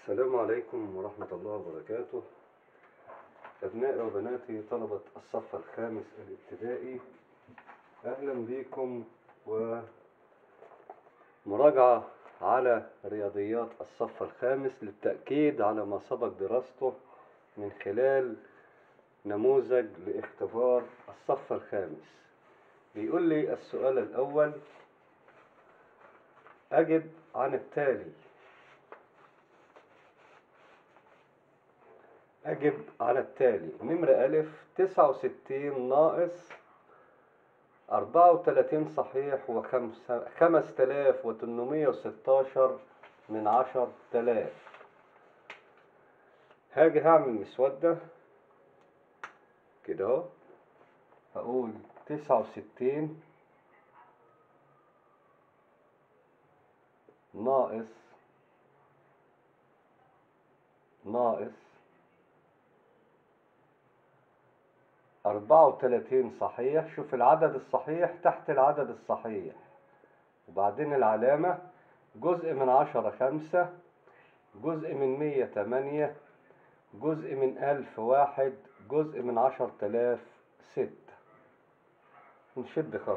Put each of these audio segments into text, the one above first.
السلام عليكم ورحمة الله وبركاته أبنائي وبناتي طلبة الصف الخامس الابتدائي أهلا بكم ومراجعة على رياضيات الصف الخامس للتأكيد على ما سبق دراسته من خلال نموذج لاختبار الصف الخامس بيقول لي السؤال الأول أجب عن التالي أجب على التالي نمرة ألف تسعة وستين ناقص أربعة وتلاتين صحيح وخمسة خمس تلاف وتمنمية وستاشر من عشر تلاف هاجي هعمل مسودة كده اهو هقول تسعة وستين ناقص ناقص أربعة وتلاتين صحيح شوف العدد الصحيح تحت العدد الصحيح وبعدين العلامة جزء من عشرة خمسة جزء من مية تمانية جزء من ألف واحد جزء من عشر تلاف ستة نشد خط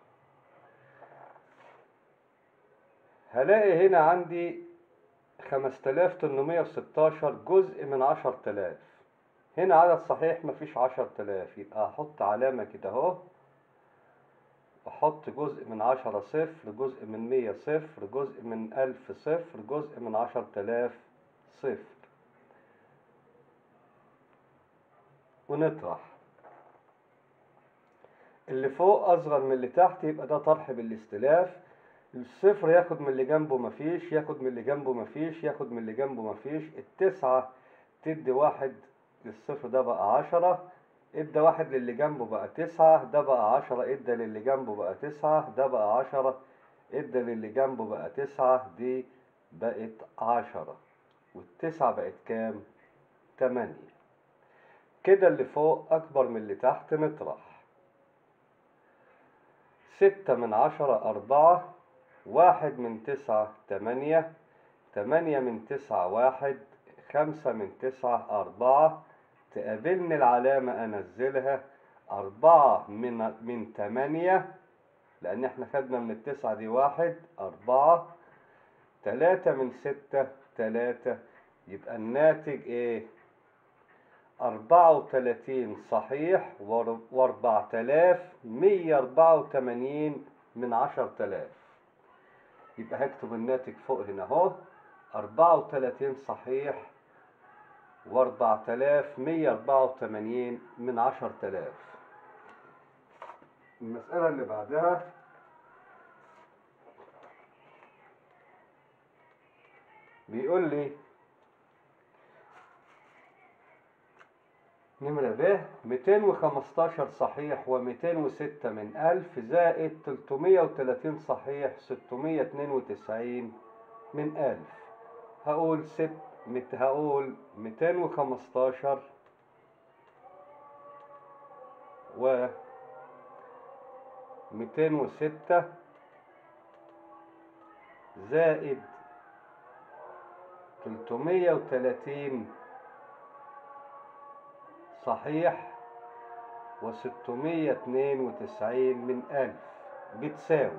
هلاقي هنا عندي خمس تلاف تمنمية وستاشر جزء من عشر تلاف هنا عدد صحيح مفيش عشر تلاف يبقى أحط علامة كده أهو أحط جزء من عشرة صفر جزء من مية صفر جزء من ألف صفر جزء من عشر تلاف صفر ونطرح اللي فوق أصغر من اللي تحت يبقى ده طرح بالاستلاف الصفر ياخد من اللي جنبه مفيش ياخد من اللي جنبه مفيش ياخد من اللي جنبه مفيش التسعة تدي واحد للصفر ده بقى عشرة ادى واحد للي جنبه بقى تسعة ده بقى عشرة ادى للي جنبه بقى تسعة ده بقى عشرة ادى للي جنبه بقى تسعة دي بقت عشرة والتسعة بقت كام؟ تمانية كده اللي فوق أكبر من اللي تحت نطرح ستة من عشرة أربعة واحد من تسعة تمانية تمانية من تسعة واحد خمسة من تسعة أربعة تقابلني العلامة أنزلها أربعة من من تمانية لأن احنا خدنا من التسعة دي واحد أربعة تلاتة من ستة تلاتة يبقى الناتج إيه؟ أربعة وتلاتين صحيح وأربعة آلاف مية أربعة وتمانين من عشر تلاف يبقى هكتب الناتج فوق هنا أهو أربعة وتلاتين صحيح وأربعة آلاف مية أربعة وتمانين من عشر تلاف المسألة اللي بعدها بيقول لي نمرة ب 215 صحيح و206 من ألف زائد 330 صحيح 692 من ألف هقول ست مت هقول 215 و 206 زائد 330 صحيح وستمية اتنين وتسعين من ألف بتساوي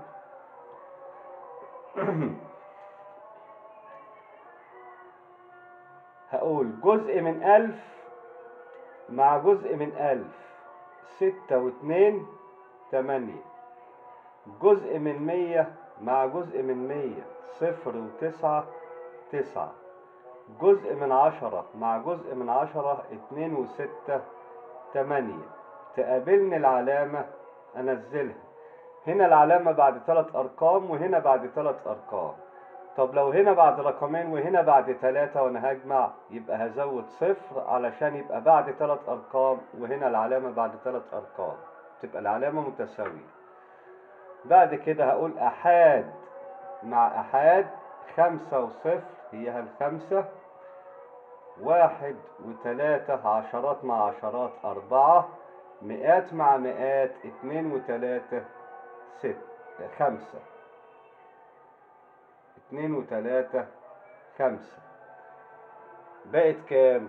هقول جزء من ألف مع جزء من ألف ستة واتنين تمانية جزء من مية مع جزء من مية صفر وتسعة تسعة جزء من عشرة مع جزء من عشرة اتنين وستة تمانية تقابلني العلامة أنزلها هنا العلامة بعد تلات أرقام وهنا بعد تلات أرقام طب لو هنا بعد رقمين وهنا بعد تلاتة وأنا هجمع يبقى هزود صفر علشان يبقى بعد تلات أرقام وهنا العلامة بعد تلات أرقام تبقى العلامة متساوية بعد كده هقول أحاد مع أحاد خمسة وصفر هي الخمسة واحد وتلاتة عشرات مع عشرات أربعة مئات مع مئات اتنين وتلاتة ست خمسة اتنين وتلاتة خمسة بقت كام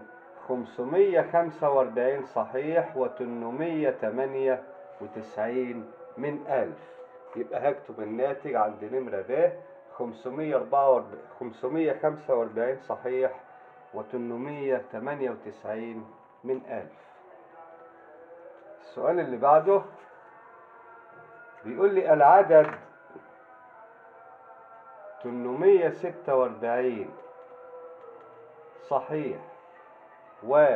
545 صحيح و898 من ألف يبقى هكتب الناتج عند نمرة ب 544 545 صحيح و898 من ألف السؤال اللي بعده بيقول لي العدد 846 صحيح و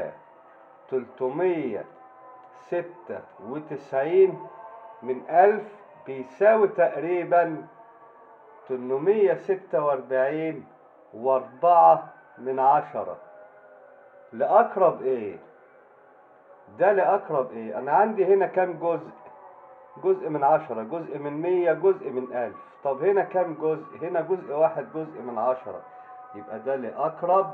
396 من ألف بيساوي تقريبا 846 وأربعة من عشرة لأقرب إيه؟ ده لأقرب إيه؟ أنا عندي هنا كام جزء؟ جزء من عشرة جزء من مية جزء من ألف طب هنا كام جزء؟ هنا جزء واحد جزء من عشرة يبقى ده لأقرب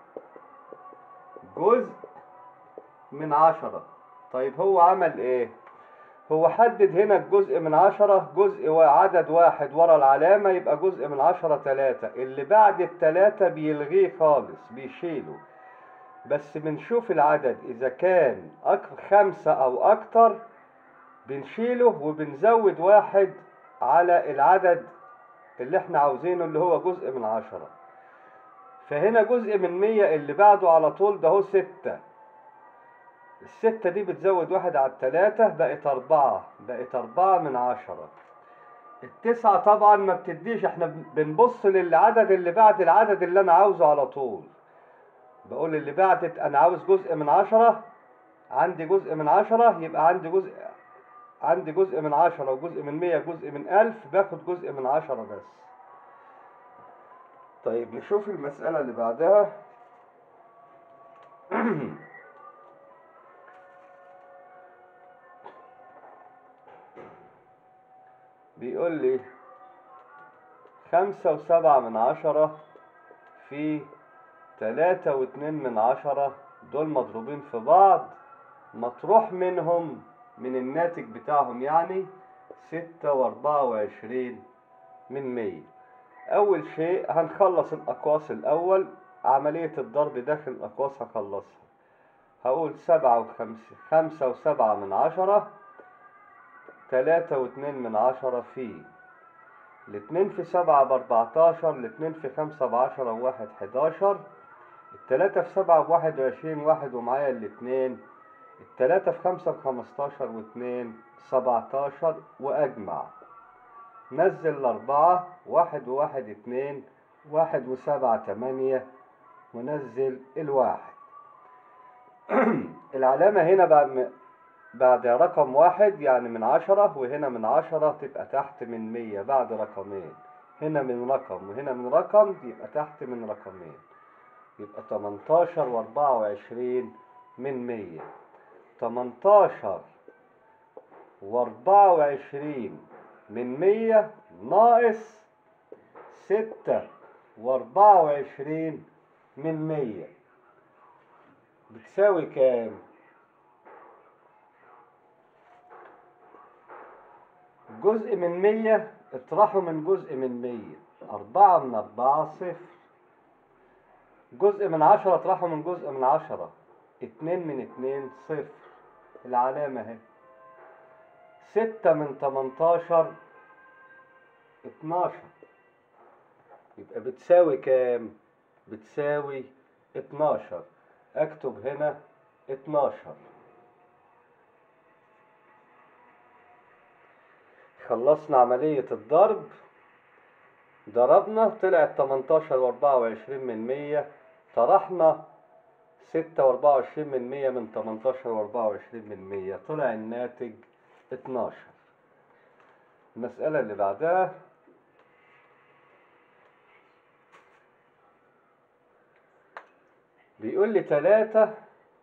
جزء من عشرة طيب هو عمل إيه؟ هو حدد هنا الجزء من عشرة جزء عدد واحد ورا العلامة يبقى جزء من عشرة تلاتة اللي بعد التلاتة بيلغيه خالص بيشيله بس بنشوف العدد إذا كان أك خمسة أو أكتر بنشيله وبنزود واحد على العدد اللي احنا عاوزينه اللي هو جزء من عشرة فهنا جزء من مية اللي بعده على طول ده هو ستة الستة دي بتزود واحد على التلاتة بقت أربعة بقت أربعة من عشرة التسعة طبعا ما بتديش احنا بنبص للعدد اللي بعد العدد اللي أنا عاوزه على طول بقول اللي بعد أنا عاوز جزء من عشرة عندي جزء من عشرة يبقى عندي جزء عندي جزء من عشرة وجزء من مية جزء من ألف باخد جزء من عشرة بس طيب نشوف المسألة اللي بعدها بيقول لي خمسة وسبعة من عشرة في تلاتة واتنين من عشرة دول مضروبين في بعض مطروح منهم من الناتج بتاعهم يعني ستة واربعة وعشرين من مية أول شيء هنخلص الأقواس الأول عملية الضرب داخل الأقواس هخلصها هقول سبعة وخمسة خمسة وسبعة من عشرة تلاتة واتنين من عشرة في الاتنين في سبعة بأربعتاشر الاتنين في خمسة بعشرة وواحد حداشر التلاتة في سبعة بواحد وعشرين واحد ومعايا الاتنين التلاتة في خمسة بخمستاشر واتنين سبعتاشر وأجمع نزل الأربعة واحد وواحد اتنين واحد وسبعة تمانية ونزل الواحد العلامة هنا بعد بعد رقم واحد يعني من عشرة وهنا من عشرة تبقى تحت من مية بعد رقمين هنا من رقم وهنا من رقم يبقى تحت من رقمين يبقى تمنتاشر واربعة وعشرين من مية تمنتاشر واربعة وعشرين من مية ناقص ستة واربعة وعشرين من مية بتساوي كام؟ جزء من مية اطرحوا من جزء من مية أربعة من أربعة صفر جزء من عشرة اطرحوا من جزء من عشرة اتنين من اتنين صفر العلامة اهي ستة من تمنتاشر اتناشر يبقى بتساوي كام؟ بتساوي اتناشر اكتب هنا اتناشر خلصنا عملية الضرب ضربنا طلعت 18 واربعة وعشرين من مية طرحنا ستة واربعة وعشرين من مية من 18 واربعة وعشرين من مية طلع الناتج 12 المسألة اللي بعدها بيقول لي تلاتة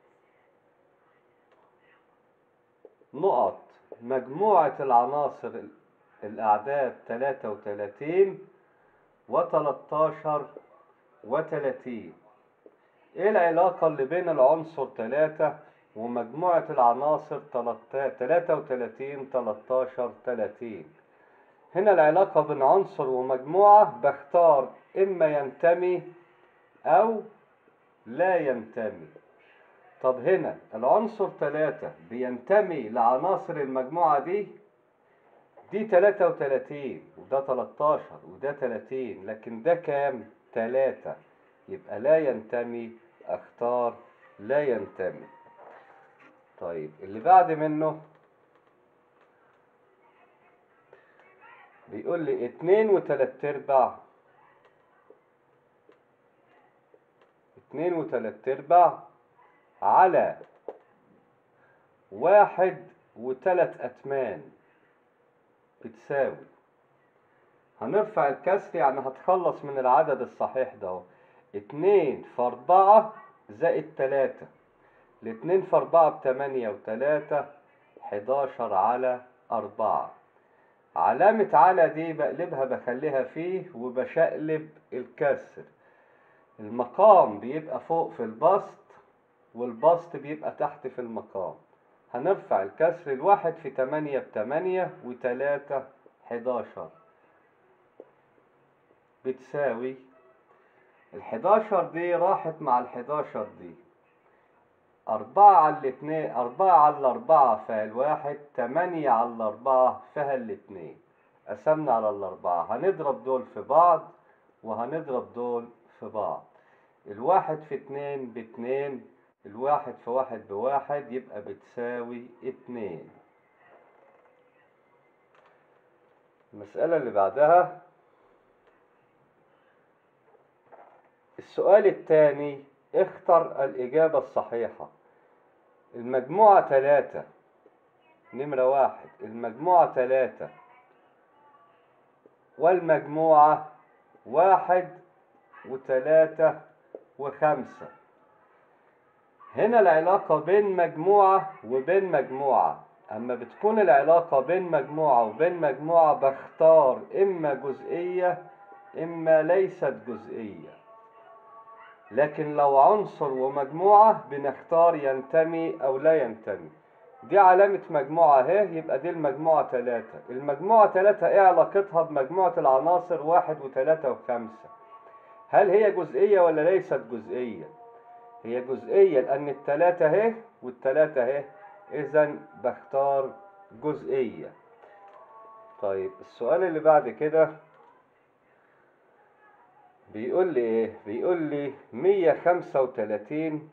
نقط مجموعة العناصر الأعداد تلاتة وتلاتين وتلاتاشر وتلاتين إيه العلاقة اللي بين العنصر تلاتة ومجموعة العناصر تلاتة وتلاتين تلاتاشر تلاتين هنا العلاقة بين عنصر ومجموعة بختار إما ينتمي أو لا ينتمي طب هنا العنصر تلاتة بينتمي لعناصر المجموعة دي دي تلاتة وتلاتين وده تلاتاشر وده تلاتين لكن ده كام؟ تلاتة يبقى لا ينتمي اختار لا ينتمي طيب اللي بعد منه بيقول لي اتنين وتلات ارباع اتنين وتلات ارباع على واحد وتلات اتمان بتساوي هنرفع الكسر يعني هتخلص من العدد الصحيح ده اهو اتنين في اربعة زائد تلاتة الاتنين في اربعة بتمانية وتلاتة حداشر على اربعة علامة على دي بقلبها بخليها فيه وبشقلب الكسر المقام بيبقى فوق في البسط والبسط بيبقى تحت في المقام هنرفع الكسر الواحد في تمانية بتمانية وتلاتة حداشر بتساوي الحداشر دي راحت مع الحداشر دي أربعة على الاتنين أربعة على الأربعة فيها الواحد تمانية على الأربعة فيها الاتنين قسمنا على الأربعة هنضرب دول في بعض وهنضرب دول في بعض الواحد في اتنين باتنين الواحد في واحد بواحد يبقى بتساوي اتنين المسألة اللي بعدها السؤال الثاني اختر الإجابة الصحيحة المجموعة ثلاثة نمرة واحد المجموعة ثلاثة والمجموعة واحد وثلاثة وخمسة هنا العلاقة بين مجموعة وبين مجموعة أما بتكون العلاقة بين مجموعة وبين مجموعة بختار إما جزئية إما ليست جزئية لكن لو عنصر ومجموعة بنختار ينتمي أو لا ينتمي دي علامة مجموعة اهي يبقى دي المجموعة تلاتة المجموعة تلاتة ايه علاقتها بمجموعة العناصر واحد وتلاتة وخمسة هل هي جزئية ولا ليست جزئية هي جزئية لأن التلاتة اهي والتلاتة اهي إذا بختار جزئية طيب السؤال اللي بعد كده بيقول لي ايه بيقول لي 135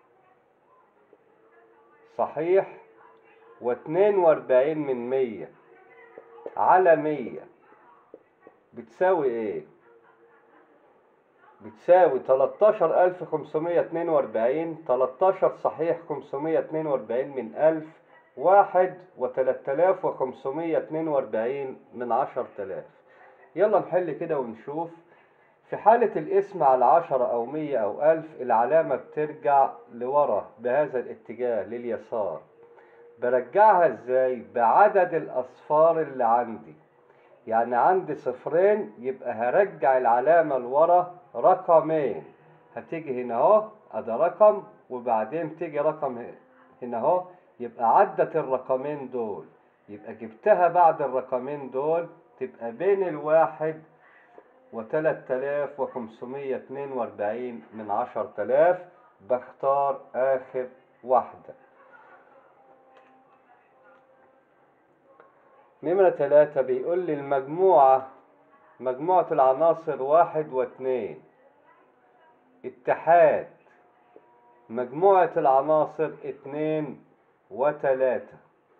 صحيح واتنين واربعين من مية على مية بتساوي ايه بتساوي تلاتاشر الف خمسمية اتنين واربعين تلاتاشر صحيح خمسمية اتنين واربعين من الف واحد وتلات الاف وخمسمية اتنين واربعين من عشر تلاف يلا نحل كده ونشوف في حالة الاسم على عشرة أو مية أو ألف العلامة بترجع لورا بهذا الاتجاه لليسار برجعها ازاي بعدد الأصفار اللي عندي يعني عندي صفرين يبقى هرجع العلامة لورا رقمين هتيجي هنا اهو ادي رقم وبعدين تيجي رقم هنا اهو يبقى عدت الرقمين دول يبقى جبتها بعد الرقمين دول تبقى بين الواحد وتلات آلاف وخمسمية اتنين واربعين من عشر تلاف بختار آخر واحدة نمرة تلاتة بيقول لي المجموعة مجموعة العناصر واحد واتنين اتحاد مجموعة العناصر اتنين وتلاتة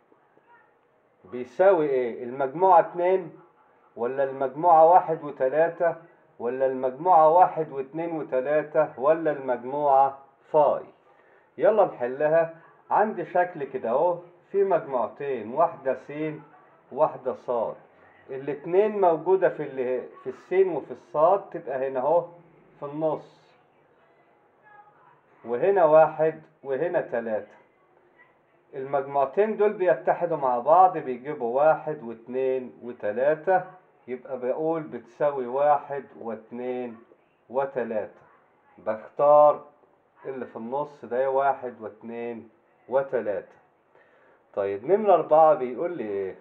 بيساوي ايه المجموعة اتنين ولا المجموعة واحد وتلاتة ولا المجموعة واحد واتنين وتلاتة ولا المجموعة فاي يلا نحلها عندي شكل كده اهو في مجموعتين واحدة س واحدة صاد الاتنين موجودة في اللي في السين وفي الصاد تبقى هنا اهو في النص وهنا واحد وهنا تلاتة المجموعتين دول بيتحدوا مع بعض بيجيبوا واحد واتنين وتلاتة يبقى بقول بتساوي واحد واتنين وتلاتة بختار اللي في النص ده واحد واتنين وتلاتة طيب نمرة أربعة بيقول لي إيه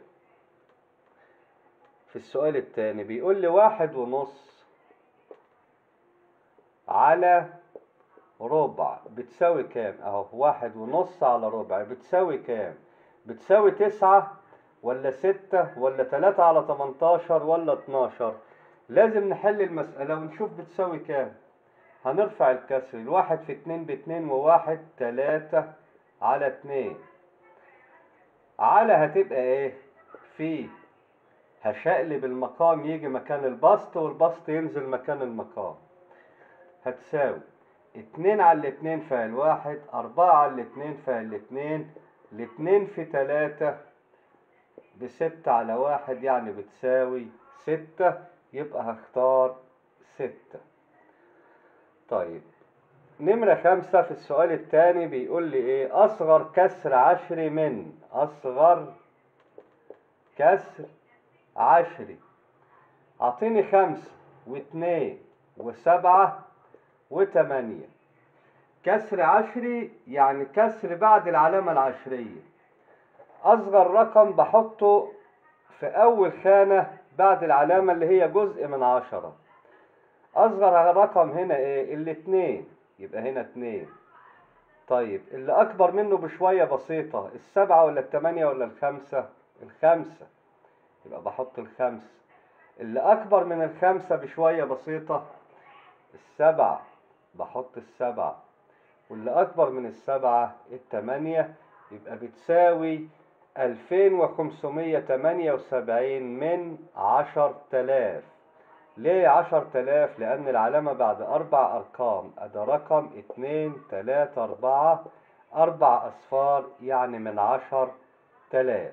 في السؤال التاني بيقول لي واحد ونص على ربع بتساوي كام اهو واحد ونص على ربع بتساوي كام بتساوي تسعة ولا ستة ولا تلاتة على تمنتاشر ولا اتناشر لازم نحل المسألة ونشوف بتساوي كام هنرفع الكسر الواحد في اتنين باتنين وواحد تلاتة على اتنين على هتبقى ايه في هشقلب المقام يجي مكان البسط والبسط ينزل مكان المقام هتساوي اتنين على الاتنين في الواحد اربعة على الاتنين في الاتنين الاتنين في تلاتة بستة على واحد يعني بتساوي ستة يبقى هختار ستة طيب نمرة خمسة في السؤال التاني بيقول لي ايه اصغر كسر عشري من اصغر كسر عشري اعطيني خمسة واتنين وسبعة وتمانية كسر عشري يعني كسر بعد العلامة العشرية أصغر رقم بحطه في أول خانة بعد العلامة اللي هي جزء من عشرة أصغر رقم هنا إيه؟ الاتنين يبقى هنا اتنين طيب اللي أكبر منه بشوية بسيطة السبعة ولا التمانية ولا الخمسة الخمسة يبقى بحط الخمسة اللي أكبر من الخمسة بشوية بسيطة السبعة بحط السبعة واللي أكبر من السبعة التمانية يبقى بتساوي ألفين وخمسمية تمانية وسبعين من عشر تلاف ليه عشر تلاف؟ لأن العلامة بعد أربع أرقام أدا رقم اتنين تلاتة أربعة أربع أصفار يعني من عشر تلاف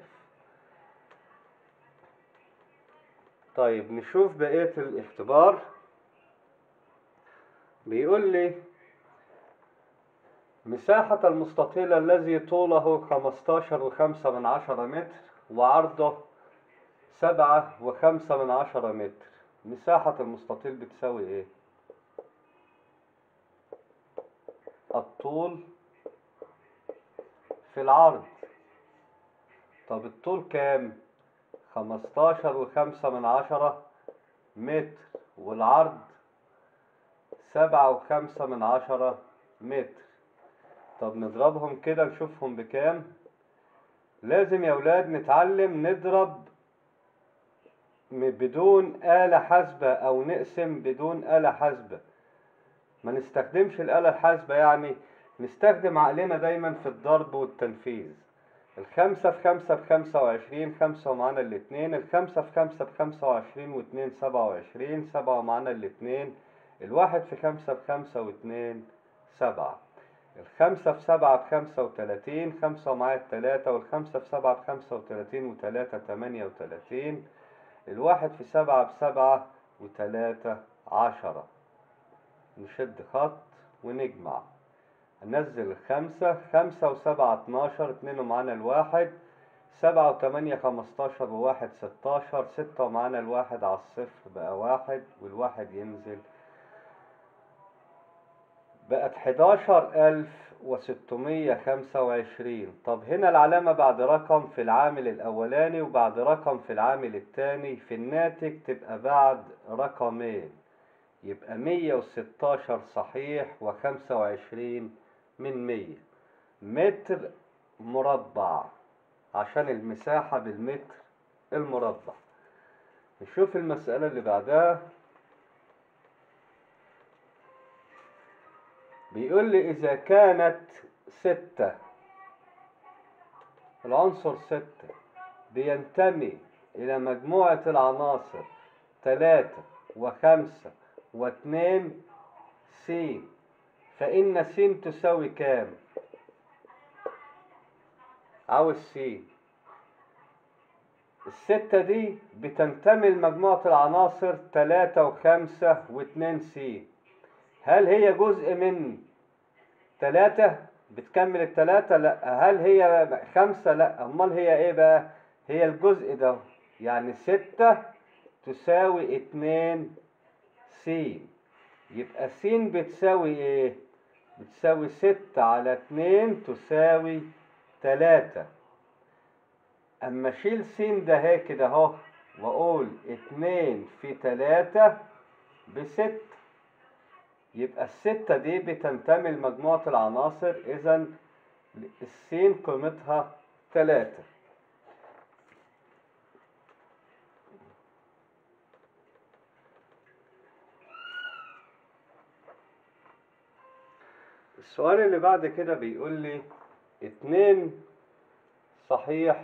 طيب نشوف بقية الاختبار بيقول لي مساحة المستطيل الذي طوله خمستاشر وخمسة من عشرة متر وعرضه سبعة وخمسة من عشرة متر مساحة المستطيل بتساوي ايه؟ الطول في العرض طب الطول كام؟ خمستاشر وخمسة من عشرة متر والعرض سبعة وخمسة من عشرة متر طب نضربهم كده نشوفهم بكام لازم يا ولاد نتعلم نضرب بدون آلة حاسبة أو نقسم بدون آلة حاسبة ما نستخدمش الآلة الحاسبة يعني نستخدم عقلنا دايما في الضرب والتنفيذ الخمسة في خمسة بخمسة وعشرين خمسة ومعانا الاتنين الخمسة في خمسة بخمسة وعشرين واتنين سبعة وعشرين سبعة ومعانا الاتنين الواحد في خمسة بخمسة واتنين سبعة الخمسة في سبعة بخمسة وتلاتين خمسة ومعايا التلاتة والخمسة في سبعة بخمسة وتلاتين وتلاتة تمانية وتلاتين الواحد في سبعة بسبعة وتلاتة عشرة نشد خط ونجمع ننزل الخمسة خمسة وسبعة اتناشر اتنين ومعانا الواحد سبعة وتمانية خمستاشر وواحد ستاشر ستة ومعانا الواحد على الصفر بقى واحد والواحد ينزل بقت حداشر ألف وستمية خمسة وعشرين طب هنا العلامة بعد رقم في العامل الأولاني وبعد رقم في العامل التاني في الناتج تبقى بعد رقمين يبقى مية وستاشر صحيح وخمسة وعشرين من مية متر مربع عشان المساحة بالمتر المربع نشوف المسألة اللي بعدها بيقول لي إذا كانت ستة العنصر ستة بينتمي إلى مجموعة العناصر تلاتة وخمسة واتنين س فإن س تساوي كام؟ عاوز س الستة دي بتنتمي لمجموعة العناصر تلاتة وخمسة واتنين س هل هي جزء من تلاتة بتكمل التلاتة لا هل هي خمسة لا امال هي ايه بقى هي الجزء ده يعني ستة تساوي اتنين س يبقى س بتساوي ايه بتساوي ستة على اتنين تساوي تلاتة اما اشيل س ده هي كده اهو واقول اتنين في تلاتة بستة يبقى الستة دي بتنتمي لمجموعة العناصر إذا السين قيمتها تلاتة السؤال اللي بعد كده بيقول لي اتنين صحيح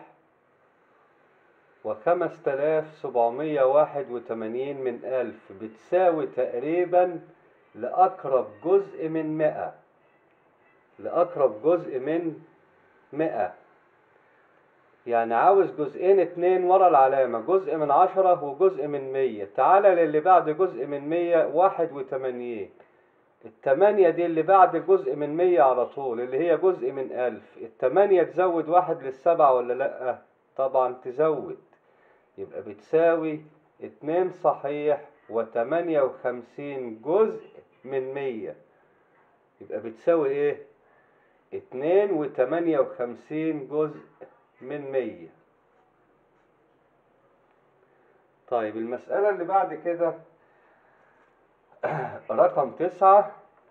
وخمس تلاف سبعمية واحد وتمانين من ألف بتساوي تقريبا لأقرب جزء من مئة لأقرب جزء من مئة يعني عاوز جزئين اتنين ورا العلامة جزء من عشرة وجزء من مية تعالى للي بعد جزء من مية واحد وتمانين التمانية دي اللي بعد جزء من مية على طول اللي هي جزء من ألف التمانية تزود واحد للسبعة ولا لأ طبعا تزود يبقى بتساوي اتنين صحيح وتمانية وخمسين جزء من مية يبقى بتساوي ايه اتنين وتمانية وخمسين جزء من مية طيب المسألة اللي بعد كده رقم تسعة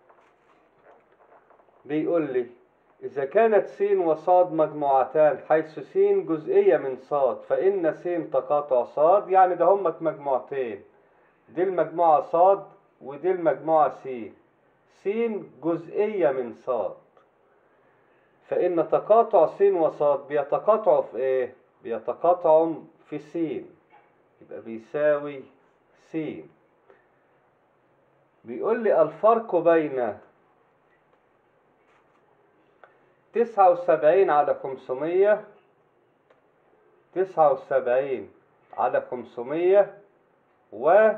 بيقول لي إذا كانت س وصاد مجموعتان حيث س جزئية من صاد فإن س تقاطع صاد يعني ده همت مجموعتين دي المجموعة صاد ودي المجموعة س س جزئية من صاد فإن تقاطع س وصاد بيتقاطعوا في إيه؟ بيتقاطعوا في س يبقى بيساوي س بيقول لي الفرق بين تسعة وسبعين على خمسمية تسعة وسبعين على خمسمية و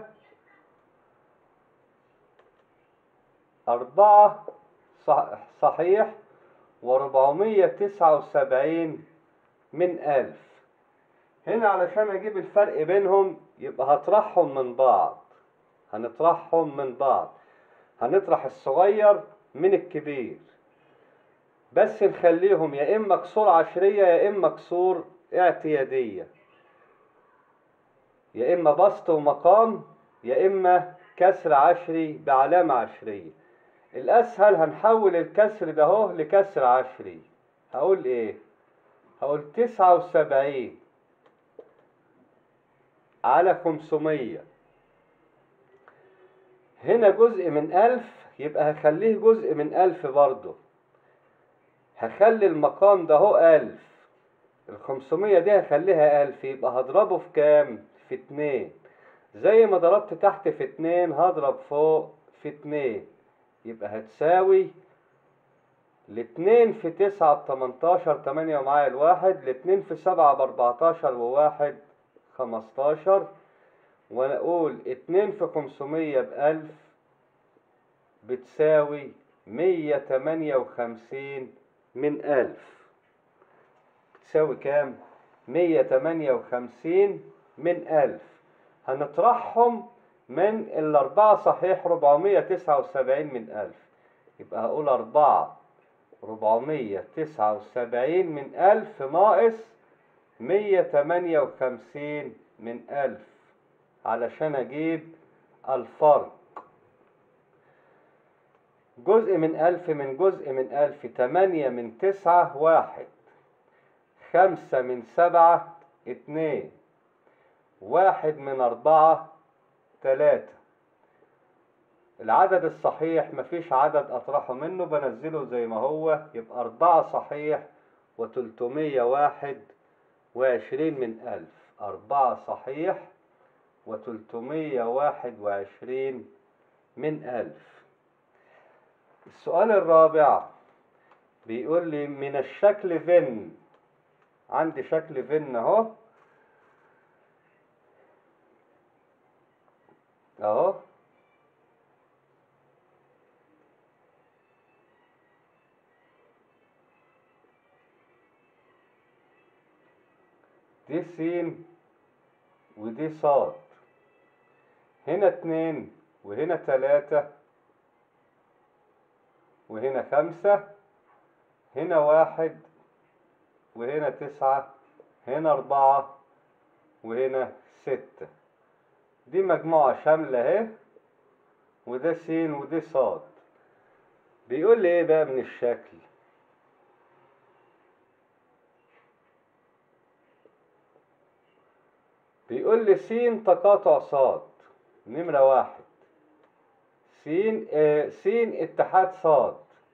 أربعة صحيح وربعمية تسعة وسبعين من ألف هنا علشان أجيب الفرق بينهم يبقى هطرحهم من بعض هنطرحهم من بعض هنطرح الصغير من الكبير بس نخليهم يا إما كسور عشرية يا إما كسور اعتيادية يا إما بسط ومقام يا إما كسر عشري بعلامة عشرية الأسهل هنحول الكسر ده اهو لكسر عشري هقول إيه؟ هقول تسعة وسبعين على خمسمية هنا جزء من ألف يبقى هخليه جزء من ألف برضه هخلي المقام ده هو ألف الخمسمية دي هخليها ألف يبقى هضربه في كام؟ في اتنين زي ما ضربت تحت في اتنين هضرب فوق في اتنين يبقى هتساوي الاتنين في تسعة بتمنتاشر تمانية ومعايا الواحد الاتنين في سبعة باربعتاشر وواحد خمستاشر ونقول اتنين في خمسمية بألف بتساوي مية تمانية وخمسين من ألف بتساوي كام؟ مية تمانية وخمسين من ألف هنطرحهم من الأربعة صحيح ربعمية تسعة وسبعين من ألف يبقى هقول أربعة ربعمية تسعة وسبعين من ألف ناقص مية تمانية وخمسين من ألف علشان أجيب الفرق جزء من ألف من جزء من ألف تمانية من تسعة واحد خمسة من سبعة اتنين واحد من أربعة تلاتة العدد الصحيح مفيش عدد أطرحه منه بنزله زي ما هو يبقى أربعة صحيح وتلتمية واحد وعشرين من ألف أربعة صحيح وتلتمية واحد وعشرين من ألف السؤال الرابع بيقول لي من الشكل فن عندي شكل فن اهو اهو دي س ودي صاد هنا اتنين وهنا تلاتة وهنا خمسة هنا واحد وهنا تسعة هنا أربعة وهنا ستة دي مجموعة شاملة اهي وده س ودي ص بيقول لي ايه بقى من الشكل بيقول لي س تقاطع ص نمرة واحد س آه س اتحاد ص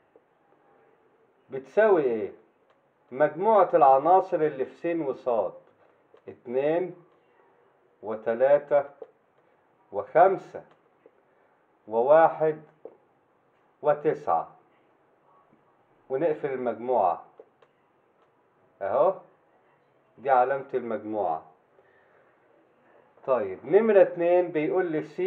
بتساوي ايه مجموعة العناصر اللي في س وص اتنين وتلاتة وخمسة وواحد وتسعة ونقفل المجموعة اهو دي علامة المجموعة طيب نمرة اتنين بيقول لي س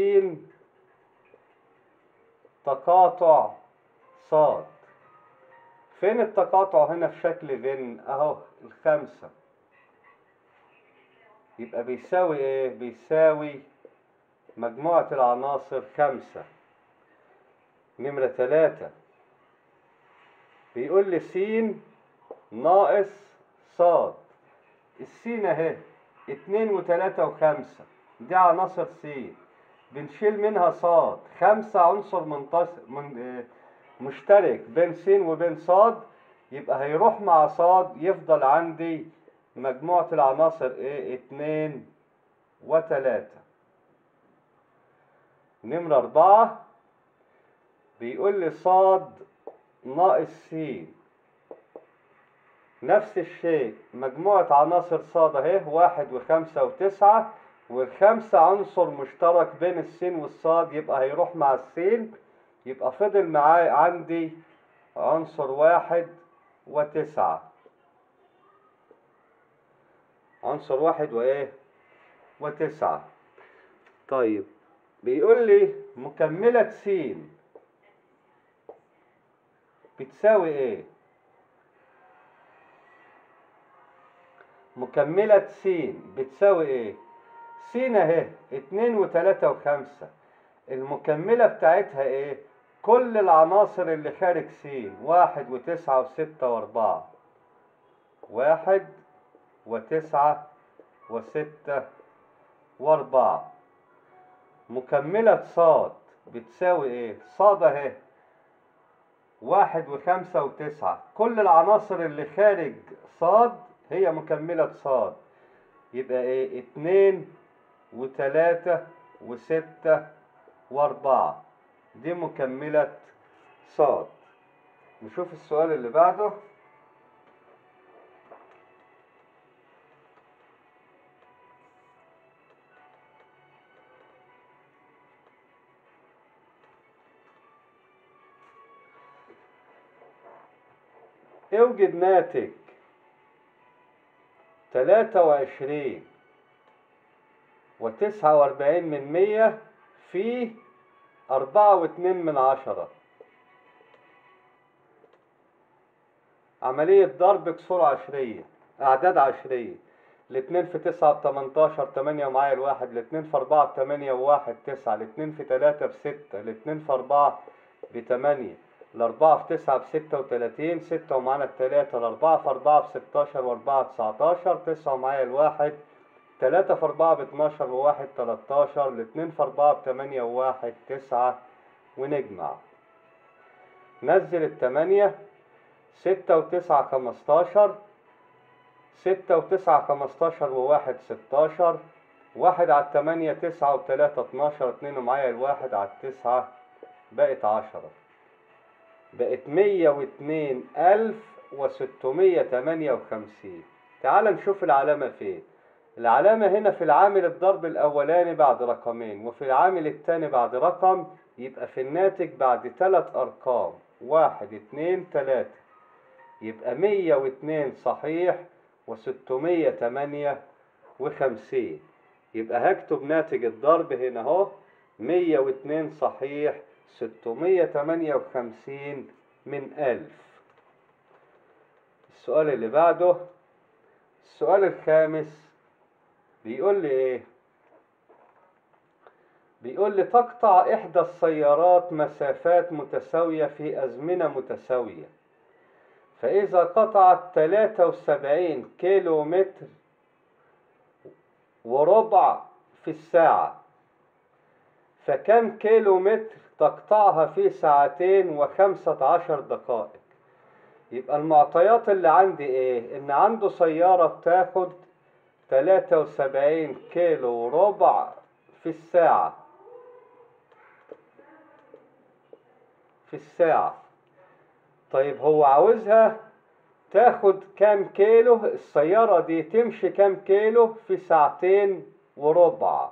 تقاطع صاد فين التقاطع هنا في شكل فين اهو الخمسة يبقى بيساوي ايه بيساوي مجموعة العناصر خمسة نمرة تلاتة بيقول لي س ناقص صاد السين اهي اتنين وتلاتة وخمسة دي عناصر س بنشيل منها صاد خمسة عنصر منتص... من... اه مشترك بين س وبين صاد يبقى هيروح مع صاد يفضل عندي مجموعة العناصر ايه اتنين وتلاتة نمرة أربعة بيقول لي صاد ناقص س نفس الشيء مجموعة عناصر صاد اهي واحد وخمسة وتسعة والخمسة عنصر مشترك بين السين والصاد يبقى هيروح مع السين يبقى فضل معايا عندي عنصر واحد وتسعة عنصر واحد وايه وتسعة طيب بيقول لي مكملة س بتساوي ايه مكملة س بتساوي ايه س اهي اتنين وتلاتة وخمسة المكملة بتاعتها ايه كل العناصر اللي خارج س واحد وتسعة وستة واربعة واحد وتسعة وستة واربعة مكملة صاد بتساوي ايه صاد اهي واحد وخمسة وتسعة كل العناصر اللي خارج صاد هي مكملة صاد يبقى ايه اتنين وتلاتة وستة واربعة دي مكملة صاد نشوف السؤال اللي بعده اوجد ناتج تلاتة وعشرين وتسعة واربعين من مية في أربعة واتنين من عشرة عملية ضرب كسور عشرية أعداد عشرية الاتنين في تسعة بتمنتاشر تمانية ومعايا الواحد الاتنين في أربعة بتمانية وواحد تسعة الاتنين في تلاتة بستة الاتنين في أربعة بتمانية الأربعة في تسعة بستة وتلاتين ستة ومعانا التلاتة الأربعة في أربعة بستاشر وأربعة تسعتاشر تسعة ومعايا الواحد تلاتة في أربعة باتناشر وواحد تلاتاشر الاتنين في أربعة بتمانية وواحد تسعة ونجمع نزل التمانية ستة وتسعة خمستاشر ستة وتسعة خمستاشر وواحد ستاشر واحد على التمانية تسعة وتلاتة اتناشر اتنين ومعايا الواحد على التسعة بقت عشرة بقت مية واتنين ألف وستمية تمانية وخمسين تعال نشوف العلامة فين العلامة هنا في العامل الضرب الأولاني بعد رقمين وفي العامل التاني بعد رقم يبقى في الناتج بعد تلات أرقام واحد اتنين تلاتة يبقى مية واتنين صحيح وستمية تمانية وخمسين يبقى هكتب ناتج الضرب هنا اهو مية واتنين صحيح ستمية تمانية وخمسين من ألف السؤال اللي بعده السؤال الخامس بيقول لي ايه بيقول لي تقطع إحدى السيارات مسافات متساوية في أزمنة متساوية فإذا قطعت 73 كيلو متر وربع في الساعة فكم كيلو متر تقطعها في ساعتين وخمسة عشر دقائق يبقى المعطيات اللي عندي ايه ان عنده سيارة بتاخد تلاتة وسبعين كيلو وربع في الساعة في الساعة طيب هو عاوزها تاخد كام كيلو السيارة دي تمشي كام كيلو في ساعتين وربع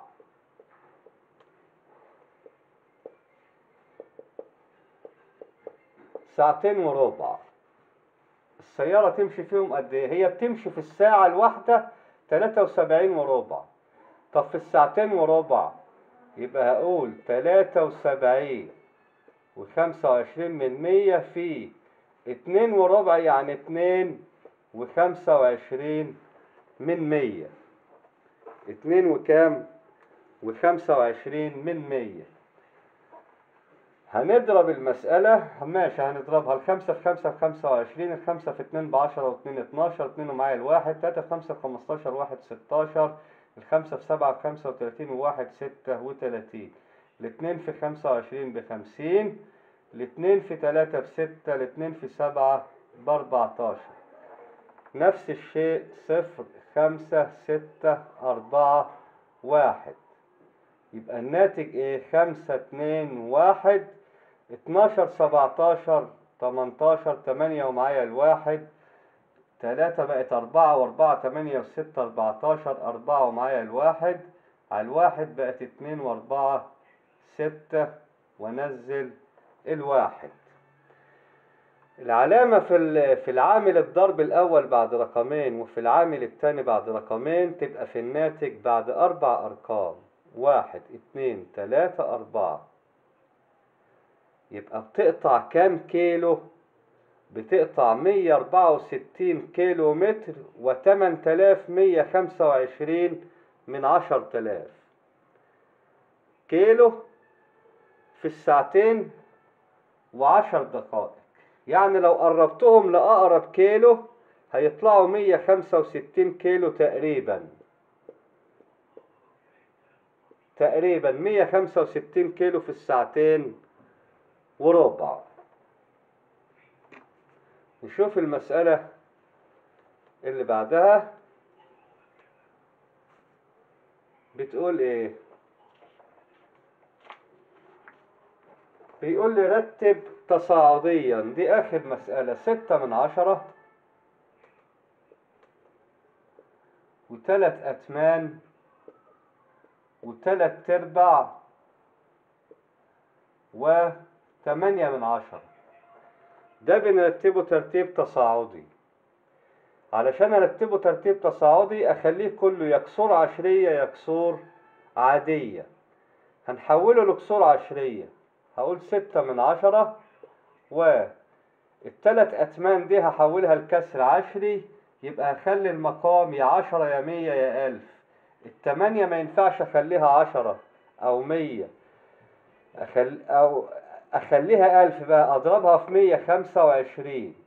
ساعتين وربع السيارة تمشي فيهم قد ايه هي بتمشي في الساعة الواحدة تلاتة وسبعين وربع طب في الساعتين وربع يبقى هقول تلاتة وسبعين وخمسة وعشرين من مية في اتنين وربع يعني اتنين وخمسة وعشرين من مية اتنين وكام وخمسة وعشرين من مية هنضرب المسألة ماشي هنضربها الخمسة في خمسة في خمسة وعشرين الخمسة في اتنين بعشرة واتنين اتناشر اتنين ومعايا الواحد تلاتة في خمسة في خمستاشر واحد ستاشر الخمسة في سبعة في خمسة وتلاتين وواحد ستة وتلاتين الاتنين في خمسة وعشرين بخمسين الاتنين في تلاتة بستة الاتنين في سبعة بأربعتاشر نفس الشيء صفر خمسة ستة أربعة واحد يبقى الناتج ايه خمسة اتنين واحد اتناشر سبعتاشر تمنتاشر تمانية ومعايا الواحد تلاتة بقت أربعة وأربعة تمانية وستة أربعتاشر أربعة ومعايا الواحد على الواحد بقت اتنين وأربعة ستة وأنزل الواحد العلامة في في العامل الضرب الأول بعد رقمين وفي العامل الثاني بعد رقمين تبقى في الناتج بعد أربع أرقام واحد اتنين تلاتة أربعة يبقى بتقطع كام كيلو بتقطع مية أربعة وستين كيلو متر وتمن تلاف مية خمسة وعشرين من عشر تلاف كيلو في الساعتين وعشر دقائق يعني لو قربتهم لأقرب كيلو هيطلعوا مية خمسة وستين كيلو تقريبا تقريبا مية خمسة وستين كيلو في الساعتين وربع نشوف المسألة اللي بعدها بتقول ايه بيقول لي رتب تصاعديا دي اخر مسألة ستة من عشرة وتلات اتمان وتلات ارباع وتمانية من عشرة ده بنرتبه ترتيب تصاعدي علشان ارتبه ترتيب تصاعدي اخليه كله يكسور عشرية يكسور عادية هنحوله لكسور عشرية هقول ستة من عشرة والتلات أتمان دي هحولها لكسر عشري يبقى هخلي المقام يا عشرة يا مية يا ألف التمانية ما ينفعش أخليها عشرة أو مية أخل أو أخليها ألف بقى أضربها في مية خمسة وعشرين